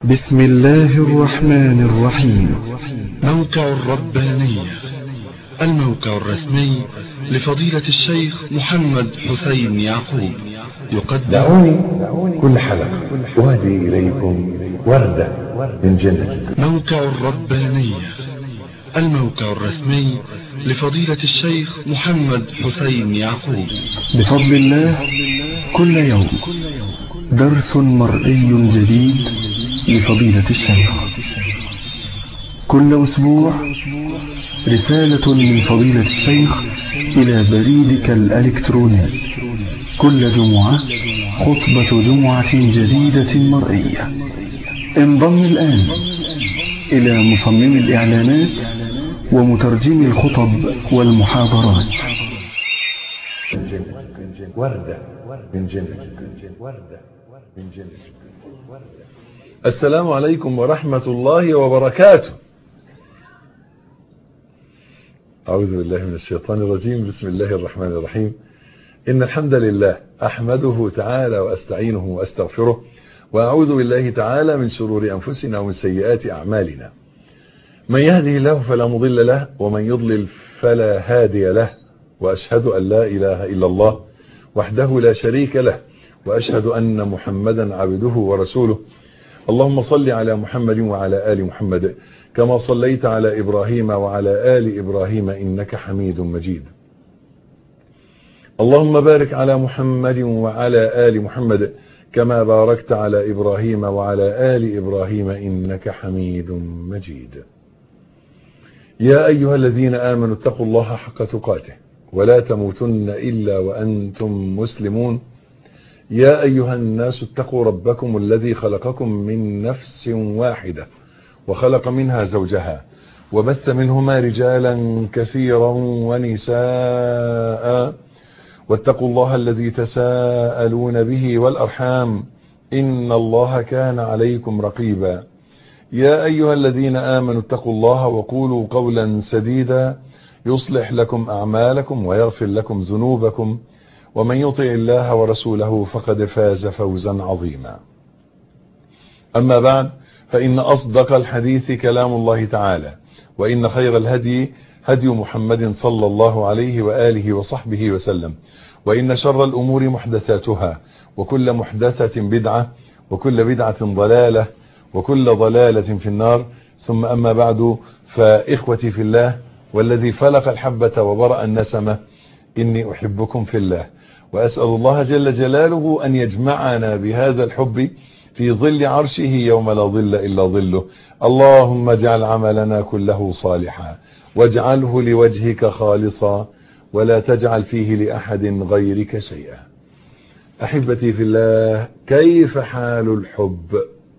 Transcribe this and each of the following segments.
بسم الله الرحمن الرحيم موقع الربانية الموقع الرسمي لفضيلة الشيخ محمد حسين يعقوب يقدم دعوني كل حلقة أهدي إليكم وردة من جنة موقع الربانية الموقع الرسمي لفضيلة الشيخ محمد حسين يعقوب بفضل الله كل يوم درس مرئي جديد لفضيلة الشيخ كل أسبوع رسالة من فضيلة الشيخ إلى بريدك الإلكتروني كل جمعة خطبة جمعة جديدة مرئية انضم الآن إلى مصمم الإعلانات ومترجم الخطب والمحاضرات من جنة وردة من جنة وردة من جنة وردة السلام عليكم ورحمة الله وبركاته أعوذ بالله من الشيطان الرجيم بسم الله الرحمن الرحيم إن الحمد لله أحمده تعالى وأستعينه وأستغفره وأعوذ بالله تعالى من شرور أنفسنا ومن سيئات أعمالنا من يهده الله فلا مضل له ومن يضلل فلا هادي له وأشهد أن لا إله إلا الله وحده لا شريك له وأشهد أن محمدا عبده ورسوله اللهم صل على محمد وعلى آل محمد كما صليت على إبراهيم وعلى آل إبراهيم إنك حميد مجيد اللهم بارك على محمد وعلى آل محمد كما باركت على إبراهيم وعلى آل إبراهيم إنك حميد مجيد يا أيها الذين آمنوا اتقوا الله حق تقاته ولا تموتن إلا وأنتم مسلمون يا أيها الناس اتقوا ربكم الذي خلقكم من نفس واحدة وخلق منها زوجها وبث منهما رجالا كثيرا ونساء واتقوا الله الذي تساءلون به والأرحام إن الله كان عليكم رقيبا يا أيها الذين آمنوا اتقوا الله وقولوا قولا سديدا يصلح لكم أعمالكم ويغفر لكم ذنوبكم ومن يطع الله ورسوله فقد فاز فوزا عظيما أما بعد فإن أصدق الحديث كلام الله تعالى وإن خير الهدي هدي محمد صلى الله عليه وآله وصحبه وسلم وإن شر الأمور محدثاتها وكل محدثة بدعة وكل بدعة ضلالة وكل ضلالة في النار ثم أما بعد فإخوتي في الله والذي فلق الحبة وبرأ النسمة إني أحبكم في الله وأسأل الله جل جلاله أن يجمعنا بهذا الحب في ظل عرشه يوم لا ظل إلا ظله اللهم اجعل عملنا كله صالحا واجعله لوجهك خالصا ولا تجعل فيه لأحد غيرك شيئا أحبتي في الله كيف حال الحب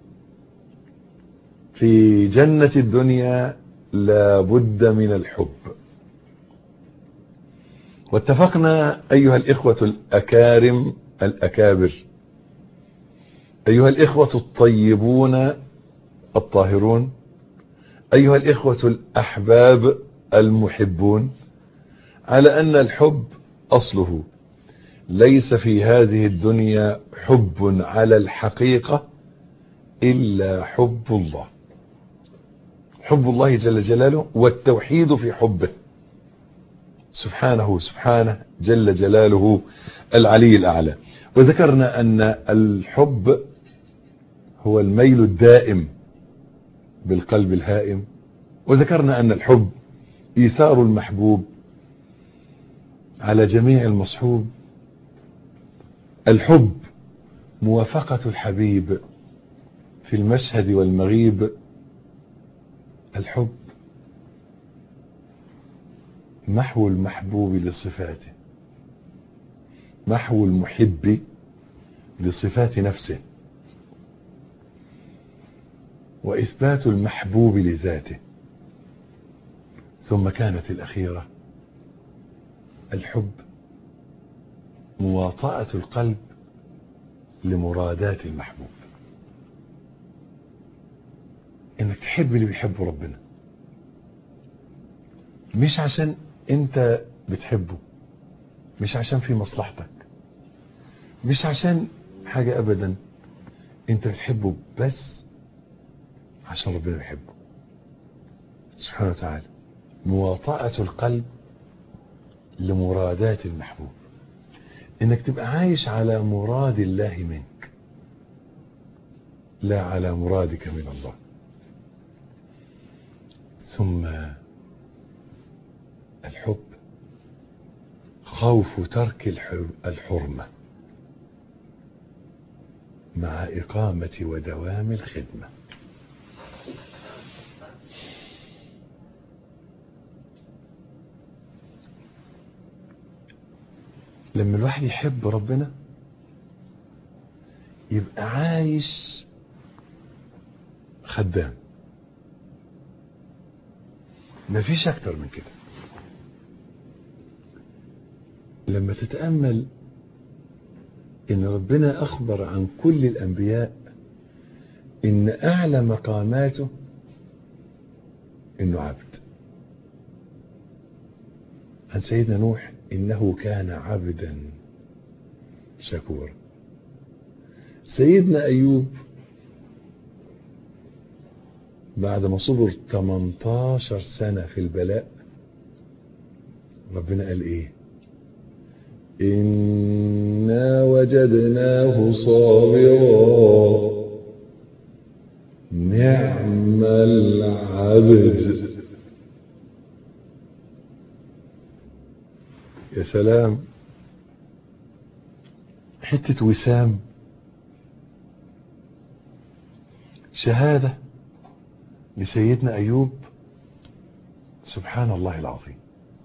في جنة الدنيا لا بد من الحب واتفقنا أيها الإخوة الأكارم الأكابر أيها الإخوة الطيبون الطاهرون أيها الإخوة الأحباب المحبون على أن الحب أصله ليس في هذه الدنيا حب على الحقيقة إلا حب الله حب الله جل جلاله والتوحيد في حبه سبحانه سبحانه جل جلاله العلي الأعلى وذكرنا أن الحب هو الميل الدائم بالقلب الهائم وذكرنا أن الحب إيثار المحبوب على جميع المصحوب الحب موافقة الحبيب في المشهد والمغيب الحب محو المحبوب لصفاته محو المحب لصفات نفسه وإثبات المحبوب لذاته ثم كانت الأخيرة الحب مواطأة القلب لمرادات المحبوب انك تحب اللي بيحبه ربنا مش عشان انت بتحبه مش عشان في مصلحتك مش عشان حاجة ابدا انت بتحبه بس عشان ربنا بيحبه سبحانه وتعالى مواطأة القلب لمرادات المحبوب انك تبقى عايش على مراد الله منك لا على مرادك من الله ثم الحب خوف ترك الحر- الحرمة مع إقامة ودوام الخدمة لما الواحد يحب ربنا يبقى عايش خدام مفيش اكتر من كده لما تتأمل ان ربنا اخبر عن كل الانبياء ان اعلى مقاماته انه عبد عن سيدنا نوح انه كان عبدا شكورا سيدنا ايوب بعد ما صبر 18 سنة في البلاء ربنا قال ايه إنا وجدناه صابرا نعم العبد يا سلام حتة وسام شهادة لسيدنا أيوب سبحان الله العظيم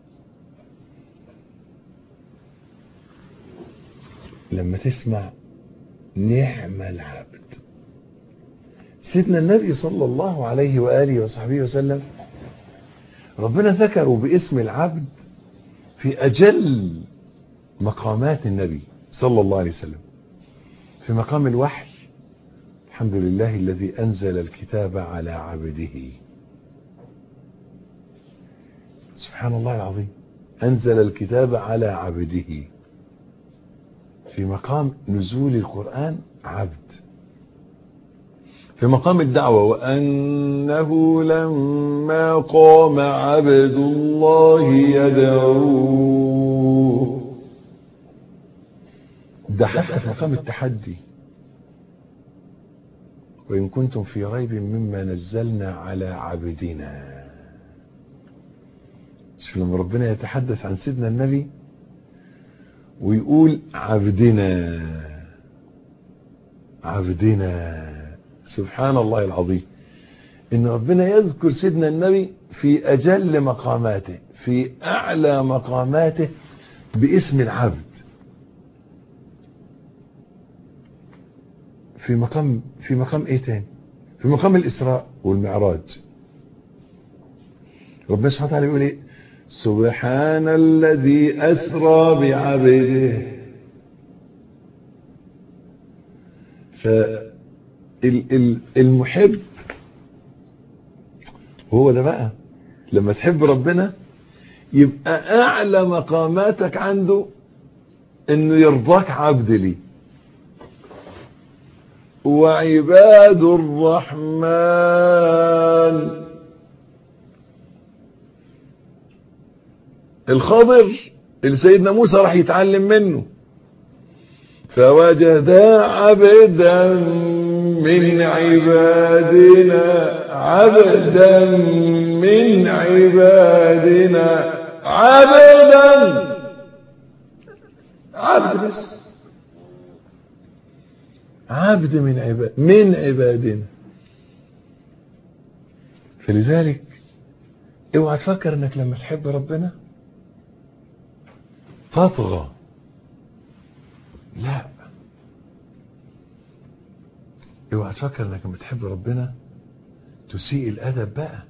لما تسمع نعم العبد سيدنا النبي صلى الله عليه وآله وصحبه وسلم ربنا ذكره باسم العبد في أجل مقامات النبي صلى الله عليه وسلم في مقام الوحي الحمد لله الذي أنزل الكتاب على عبده سبحان الله العظيم أنزل الكتاب على عبده في مقام نزول القرآن عبد في مقام الدعوة وأنه لما قام عبد الله يدعوه ده حتى في مقام التحدي وإن كنتم في ريب مما نزلنا على عبدنا شوف لما ربنا يتحدث عن سيدنا النبي ويقول عبدنا عبدنا سبحان الله العظيم ان ربنا يذكر سيدنا النبي في اجل مقاماته في اعلى مقاماته باسم العبد في مقام في مقام ايه تاني في مقام الاسراء والمعراج ربنا سبحانه وتعالى يقول ايه سبحان الذي اسرى بعبده فالمحب هو ده بقى لما تحب ربنا يبقى اعلى مقاماتك عنده انه يرضاك عبد ليه وعباد الرحمن الخضر اللي سيدنا موسى راح يتعلم منه فوجدا عبدا من عبادنا عبدا من عبادنا عبدا عبد بس عبد من عباد من عبادنا فلذلك اوعى تفكر انك لما تحب ربنا تطغى لا اوعى تفكر انك لما تحب ربنا تسيء الادب بقى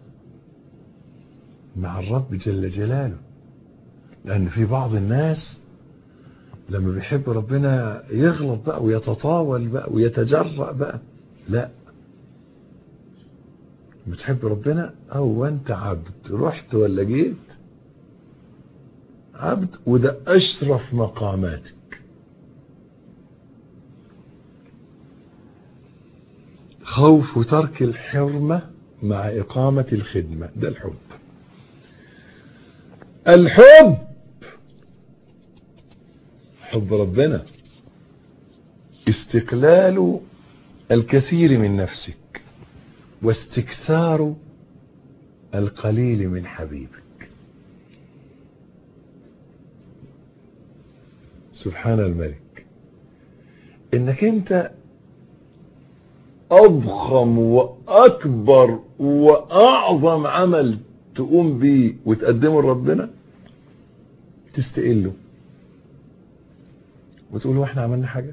مع الرب جل جلاله لان في بعض الناس لما بيحب ربنا يغلط بقى ويتطاول بقى ويتجرأ بقى لا بتحب ربنا او انت عبد رحت ولا جيت عبد وده اشرف مقاماتك خوف ترك الحرمة مع إقامة الخدمة ده الحب الحب حب ربنا استقلال الكثير من نفسك واستكثار القليل من حبيبك سبحان الملك انك انت اضخم واكبر واعظم عمل تقوم بيه وتقدمه لربنا تستقله وتقول هو احنا عملنا حاجه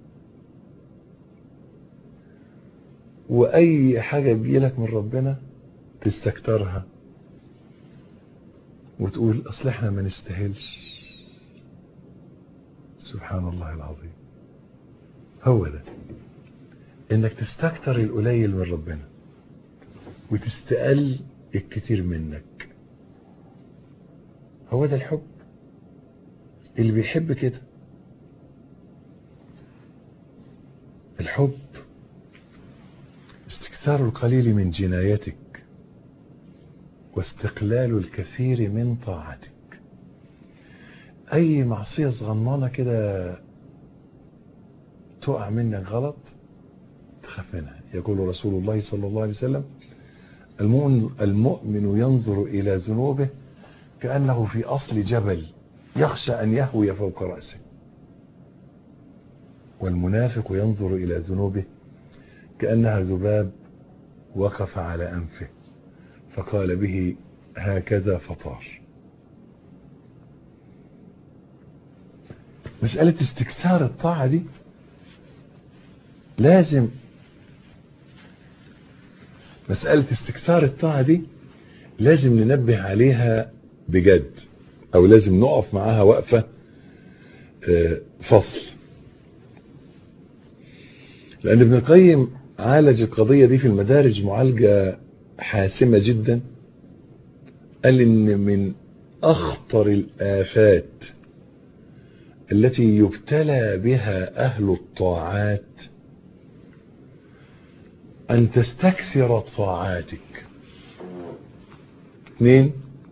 واي حاجه تجيلك من ربنا تستكترها وتقول اصل احنا ما نستاهلش سبحان الله العظيم هو ده انك تستكتر القليل من ربنا وتستقل الكتير منك هو ده الحب اللي بيحب كده الحب استكثار القليل من جنايتك واستقلال الكثير من طاعتك اي معصية صغننة كده تقع منك غلط تخاف منها يقول رسول الله صلى الله عليه وسلم المؤمن, المؤمن ينظر إلى ذنوبه كأنه في أصل جبل يخشى أن يهوي فوق رأسه والمنافق ينظر إلى ذنوبه كأنها ذباب وقف على أنفه فقال به هكذا فطار مسألة استكثار الطاعة دي لازم مسألة استكثار الطاعة دي لازم ننبه عليها بجد او لازم نقف معاها وقفة فصل لان ابن القيم عالج القضية دي في المدارج معالجة حاسمة جدا قال ان من اخطر الافات التي يبتلى بها اهل الطاعات أن تستكثر طاعاتك اثنين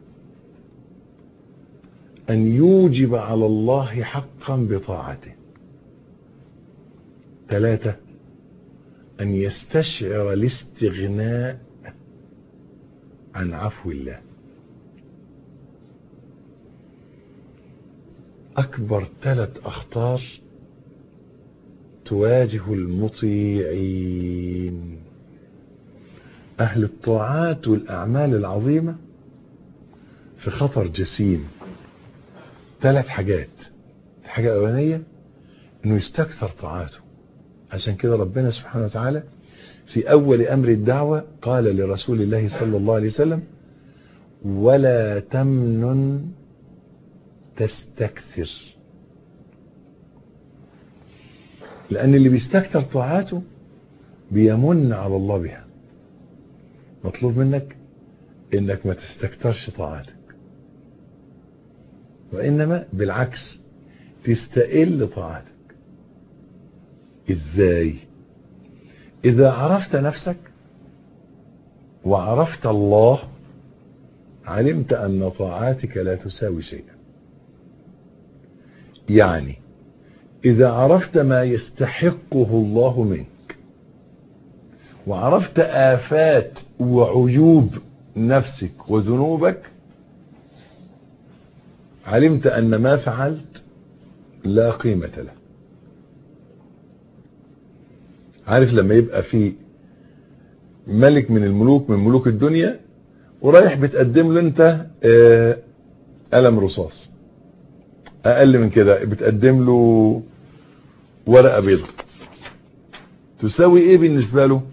أن يوجب على الله حقا بطاعته ثلاثة أن يستشعر الاستغناء عن عفو الله أكبر ثلاث أخطار تواجه المطيعين أهل الطاعات والأعمال العظيمة في خطر جسيم ثلاث حاجات الحاجة الأولانية أنه يستكثر طاعاته عشان كده ربنا سبحانه وتعالى في أول أمر الدعوة قال لرسول الله صلى الله عليه وسلم ولا تمنن تستكثر لأن اللي بيستكثر طاعاته بيمن على الله بها مطلوب منك انك ما تستكترش طاعاتك وانما بالعكس تستقل طاعاتك ازاي اذا عرفت نفسك وعرفت الله علمت ان طاعاتك لا تساوي شيئا يعني اذا عرفت ما يستحقه الله منك وعرفت آفات وعيوب نفسك وذنوبك علمت أن ما فعلت لا قيمة له عارف لما يبقى في ملك من الملوك من ملوك الدنيا ورايح بتقدم له انت قلم رصاص اقل من كده بتقدم له ورقة بيضاء تساوي ايه بالنسبة له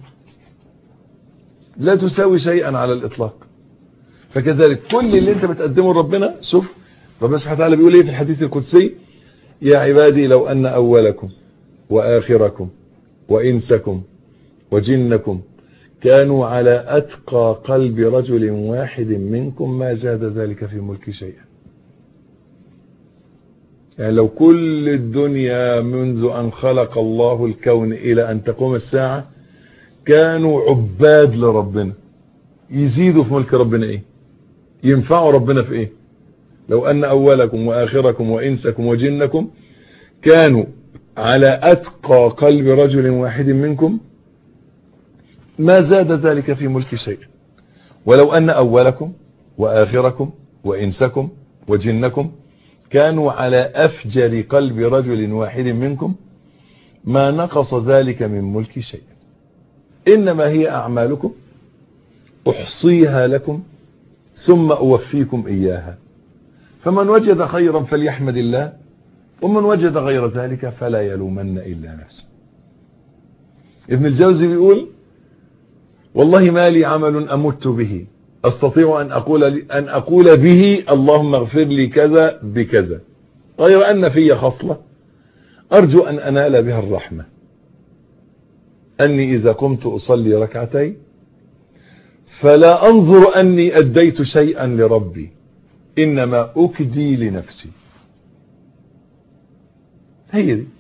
لا تساوي شيئا على الاطلاق فكذلك كل اللي انت بتقدمه لربنا شوف ربنا سبحانه وتعالى بيقول ايه في الحديث القدسي يا عبادي لو ان اولكم واخركم وانسكم وجنكم كانوا على اتقى قلب رجل واحد منكم ما زاد ذلك في ملك شيئا يعني لو كل الدنيا منذ ان خلق الله الكون الى ان تقوم الساعه كانوا عباد لربنا يزيدوا في ملك ربنا ايه ينفعوا ربنا في ايه لو ان اولكم واخركم وانسكم وجنكم كانوا على اتقى قلب رجل واحد منكم ما زاد ذلك في ملك شيء ولو ان اولكم واخركم وانسكم وجنكم كانوا على افجر قلب رجل واحد منكم ما نقص ذلك من ملك شيء انما هي اعمالكم احصيها لكم ثم اوفيكم اياها فمن وجد خيرا فليحمد الله ومن وجد غير ذلك فلا يلومن الا نفسه ابن الجوزي بيقول والله ما لي عمل امت به استطيع ان اقول ان اقول به اللهم اغفر لي كذا بكذا غير ان في خصله ارجو ان انال بها الرحمه اني اذا قمت اصلي ركعتين فلا انظر اني اديت شيئا لربي انما اكدي لنفسي هي دي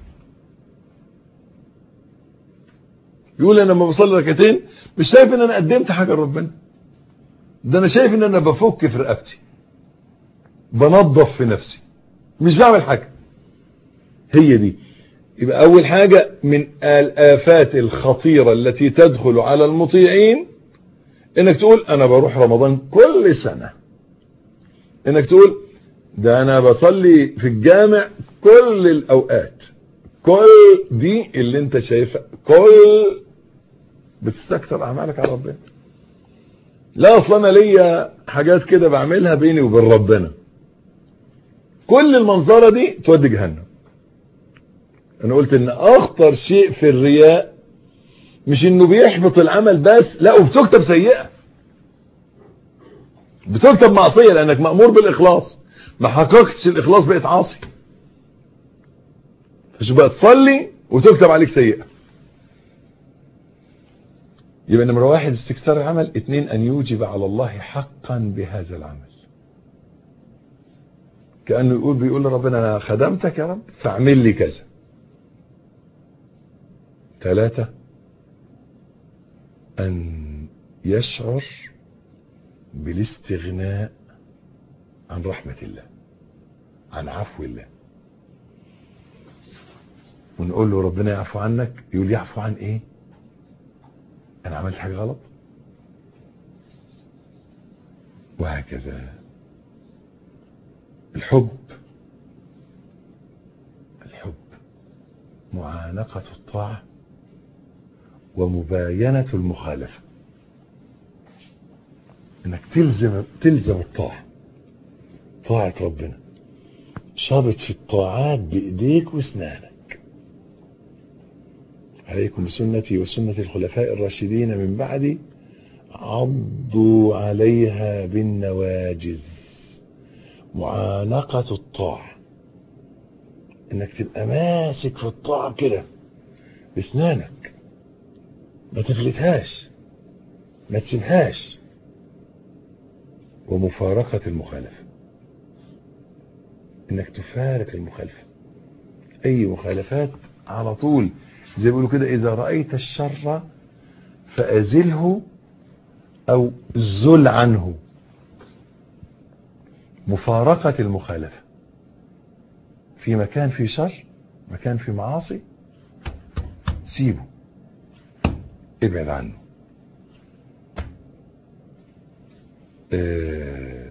يقول انا لما بصلي ركعتين مش شايف ان انا قدمت حاجه لربنا ده انا شايف ان انا بفك في رقبتي بنظف في نفسي مش بعمل حاجه هي دي يبقى اول حاجه من الافات الخطيره التي تدخل على المطيعين انك تقول انا بروح رمضان كل سنه انك تقول ده انا بصلي في الجامع كل الاوقات كل دي اللي انت شايفها كل بتستكتر اعمالك على ربنا لا اصلا انا ليا حاجات كده بعملها بيني وبين ربنا كل المنظره دي تودي جهنم انا قلت ان اخطر شيء في الرياء مش انه بيحبط العمل بس لا وبتكتب سيئه بتكتب معصيه لانك مامور بالاخلاص ما حققتش الاخلاص بقيت عاصي مش بقى تصلي وتكتب عليك سيئه يبقى نمره واحد استكثار العمل اثنين ان يوجب على الله حقا بهذا العمل كانه يقول بيقول لربنا انا خدمتك يا رب فاعمل لي كذا ثلاثة أن يشعر بالاستغناء عن رحمة الله عن عفو الله ونقول له ربنا يعفو عنك يقول يعفو عن ايه انا عملت حاجة غلط وهكذا الحب الحب معانقة الطاعة ومباينة المخالفة انك تلزم تلزم الطاعة طاعة ربنا شابط في الطاعات بايديك واسنانك عليكم بسنتي وسنة الخلفاء الراشدين من بعدي عضوا عليها بالنواجز معانقة الطاعة انك تبقى ماسك في الطاعة كده باسنانك ما تفلتهاش ما تسيبهاش ومفارقة المخالفة انك تفارق المخالفة اي مخالفات على طول زي ما بيقولوا كده اذا رأيت الشر فازله او زل عنه مفارقة المخالفة في مكان في شر مكان في معاصي سيبه ابعد عنه آه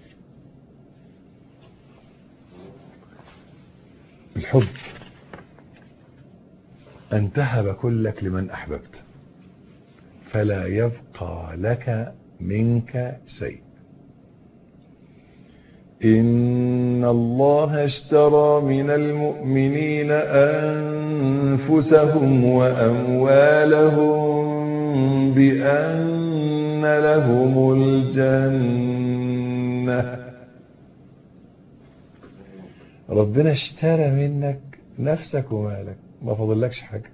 الحب أن تهب كلك لمن أحببت فلا يبقى لك منك شيء إن الله اشترى من المؤمنين أنفسهم وأموالهم بأن لهم الجنة ربنا اشترى منك نفسك ومالك ما فضلكش حاجة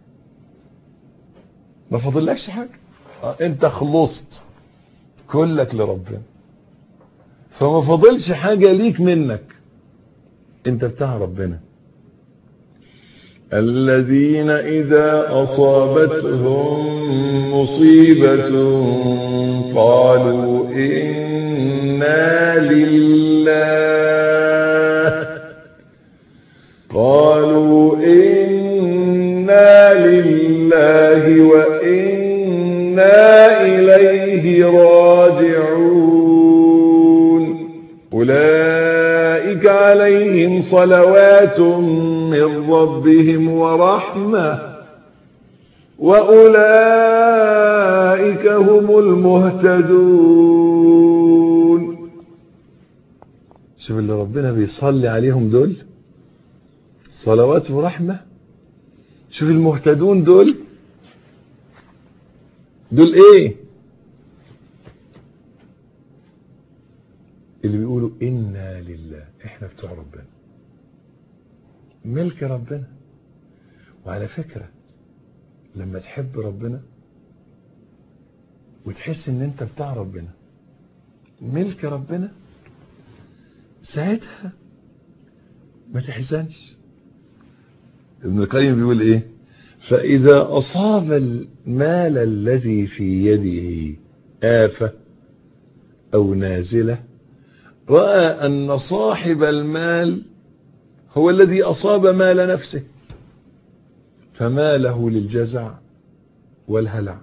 ما فضلكش حاجة انت خلصت كلك لربنا فما فضلش حاجة ليك منك انت بتاع ربنا الذين إذا أصابتهم مصيبة قالوا إنا لله قالوا إنا لله وإنا إليه راجعون أولئك عليهم صلوات من ربهم ورحمة وأولئك هم المهتدون شوف اللي ربنا بيصلي عليهم دول صلوات ورحمة شوف المهتدون دول دول ايه اللي بيقولوا إنا لله احنا بتوع ربنا ملك ربنا وعلى فكرة لما تحب ربنا وتحس ان انت بتاع ربنا ملك ربنا ساعتها ما تحزنش ابن القيم بيقول ايه فاذا اصاب المال الذي في يده آفة او نازلة رأى ان صاحب المال هو الذي اصاب مال نفسه فماله للجزع والهلع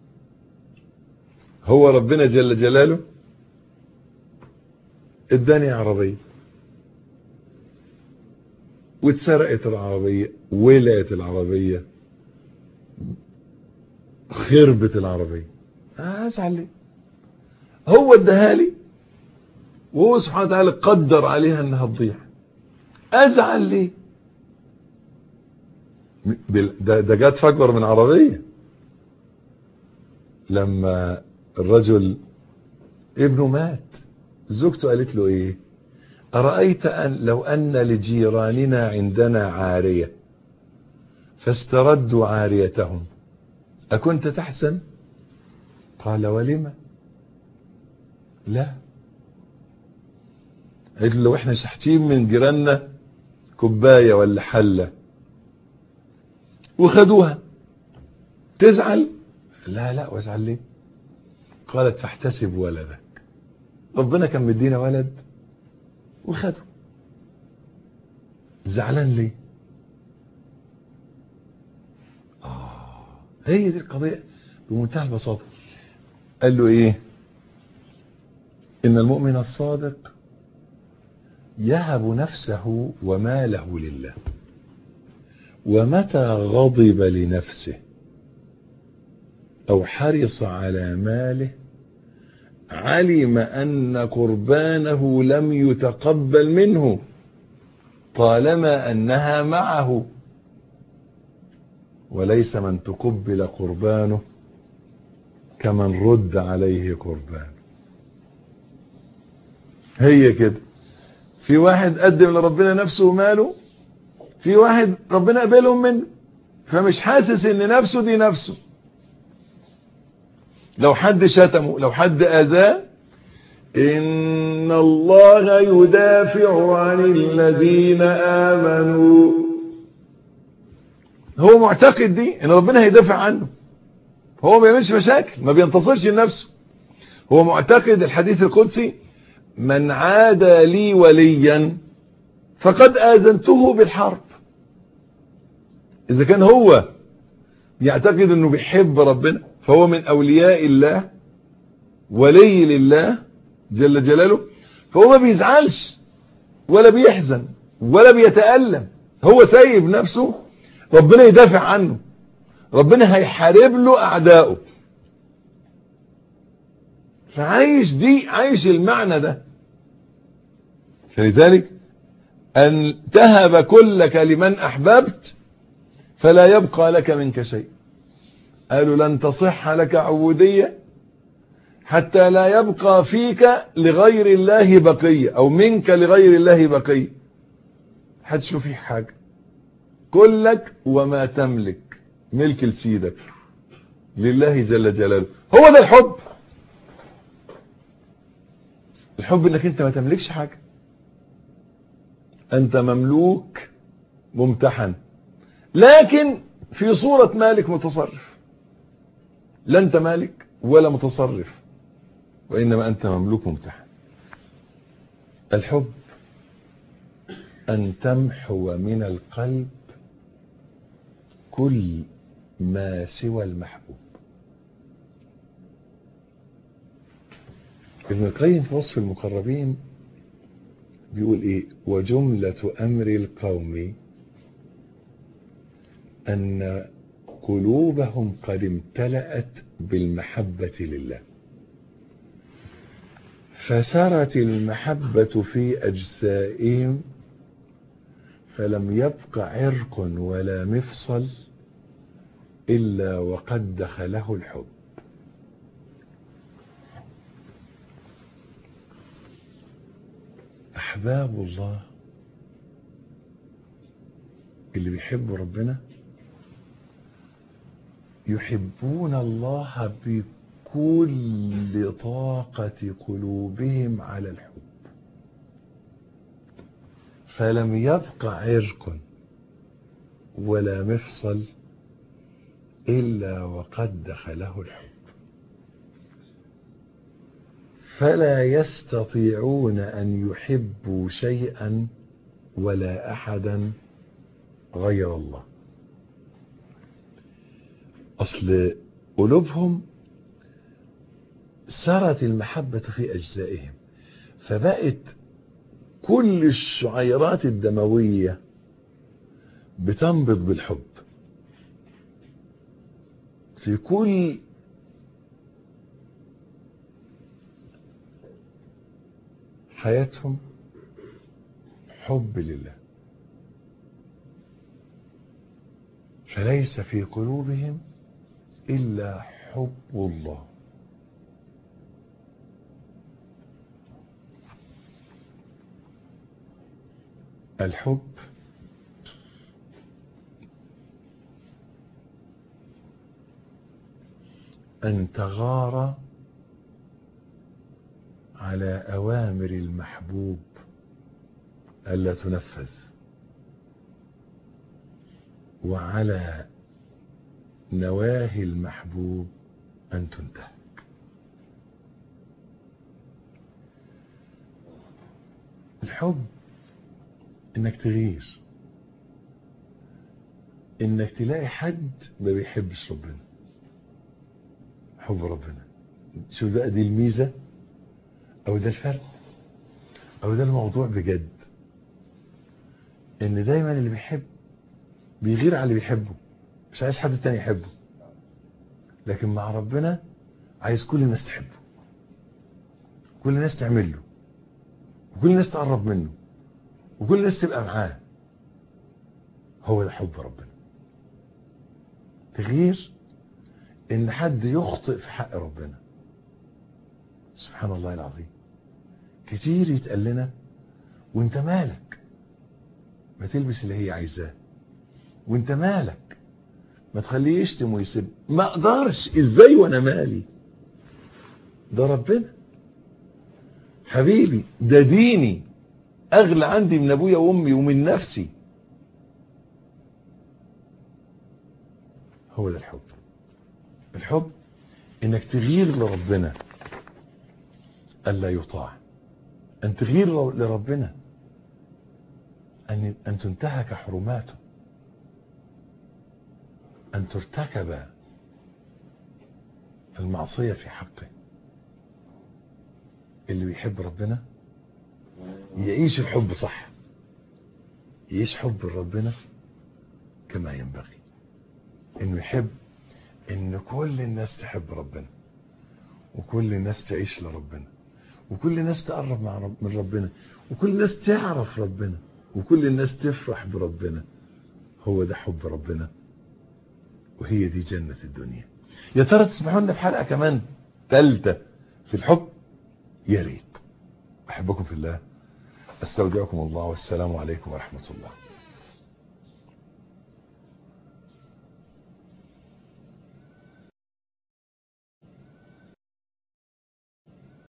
هو ربنا جل جلاله اداني عربية واتسرقت العربية ولعت العربية خربت العربية ازعل ليه هو اداها لي وهو سبحانه وتعالى قدر عليها انها تضيع ازعل ليه ده, ده جت في اكبر من عربية لما الرجل ابنه مات زوجته قالت له ايه أرأيت أن لو أن لجيراننا عندنا عارية فاستردوا عاريتهم أكنت تحزن قال ولم لا قالت له لو احنا شحتين من جيراننا كوباية ولا حلة وخدوها تزعل لا لا وازعل ليه قالت فاحتسب ولدك ربنا كان مدينا ولد وخده زعلان ليه آه هي دي القضية بمنتهى البساطة قال له ايه ان المؤمن الصادق يهب نفسه وماله لله ومتى غضب لنفسه او حرص على ماله علم ان قربانه لم يتقبل منه طالما انها معه وليس من تقبل قربانه كمن رد عليه قربانه هي كده في واحد قدم لربنا نفسه وماله في واحد ربنا قبلهم منه فمش حاسس ان نفسه دي نفسه لو حد شتمه لو حد اذاه ان الله يدافع عن الذين امنوا هو معتقد دي ان ربنا هيدافع عنه هو ما بيعملش مشاكل ما بينتصرش لنفسه هو معتقد الحديث القدسي من عادى لي وليا فقد آذنته بالحرب إذا كان هو يعتقد أنه بيحب ربنا فهو من أولياء الله ولي لله جل جلاله فهو ما بيزعلش ولا بيحزن ولا بيتألم هو سايب نفسه ربنا يدافع عنه ربنا هيحارب له أعدائه فعايش دي عايش المعنى ده فلذلك أن تهب كلك لمن أحببت فلا يبقى لك منك شيء قالوا لن تصح لك عبودية حتى لا يبقى فيك لغير الله بقية أو منك لغير الله بقية حدش فيه حاجة كلك وما تملك ملك لسيدك لله جل جلاله هو ده الحب الحب انك انت ما تملكش حاجة انت مملوك ممتحن لكن في صورة مالك متصرف لا انت مالك ولا متصرف وانما انت مملوك ممتحن الحب ان تمحو من القلب كل ما سوى المحبوب ابن القيم في وصف المقربين بيقول ايه وجملة امر القوم ان قلوبهم قد امتلأت بالمحبة لله فسرت المحبة في أجسائهم فلم يبق عرق ولا مفصل إلا وقد دخله الحب أحباب الله اللي بيحبوا ربنا يحبون الله بكل طاقة قلوبهم على الحب فلم يبق عرق ولا مفصل إلا وقد دخله الحب فلا يستطيعون أن يحبوا شيئا ولا أحدا غير الله أصل قلوبهم سرت المحبة في أجزائهم فبقت كل الشعيرات الدموية بتنبض بالحب في كل حياتهم حب لله فليس في قلوبهم إلا حب الله الحب أن تغار على أوامر المحبوب ألا تنفذ وعلى نواهي المحبوب أن تنتهك الحب انك تغير انك تلاقي حد ما بيحبش ربنا حب ربنا شو ده دي الميزة او ده الفرق او ده الموضوع بجد ان دايما اللي بيحب بيغير على اللي بيحبه مش عايز حد تاني يحبه لكن مع ربنا عايز كل الناس تحبه كل الناس تعمل له وكل الناس تقرب منه وكل الناس تبقى معاه هو ده حب ربنا تغيير ان حد يخطئ في حق ربنا سبحان الله العظيم كتير يتقال لنا وانت مالك ما تلبس اللي هي عايزاه وانت مالك ما تخليه يشتم ويسب ما اقدرش ازاي وانا مالي ده ربنا حبيبي ده ديني اغلى عندي من ابويا وامي ومن نفسي هو ده الحب الحب انك تغير لربنا الا يطاع ان تغير لربنا ان ان تنتهك حرماته ان ترتكب المعصيه في حقه اللي بيحب ربنا يعيش الحب صح يعيش حب ربنا كما ينبغي انه يحب ان كل الناس تحب ربنا وكل الناس تعيش لربنا وكل الناس تقرب مع رب من ربنا وكل الناس تعرف ربنا وكل الناس تفرح بربنا هو ده حب ربنا وهي دي جنة الدنيا يا ترى تسمحوا لنا بحلقة كمان ثالثة في الحب يا ريت أحبكم في الله استودعكم الله والسلام عليكم ورحمة الله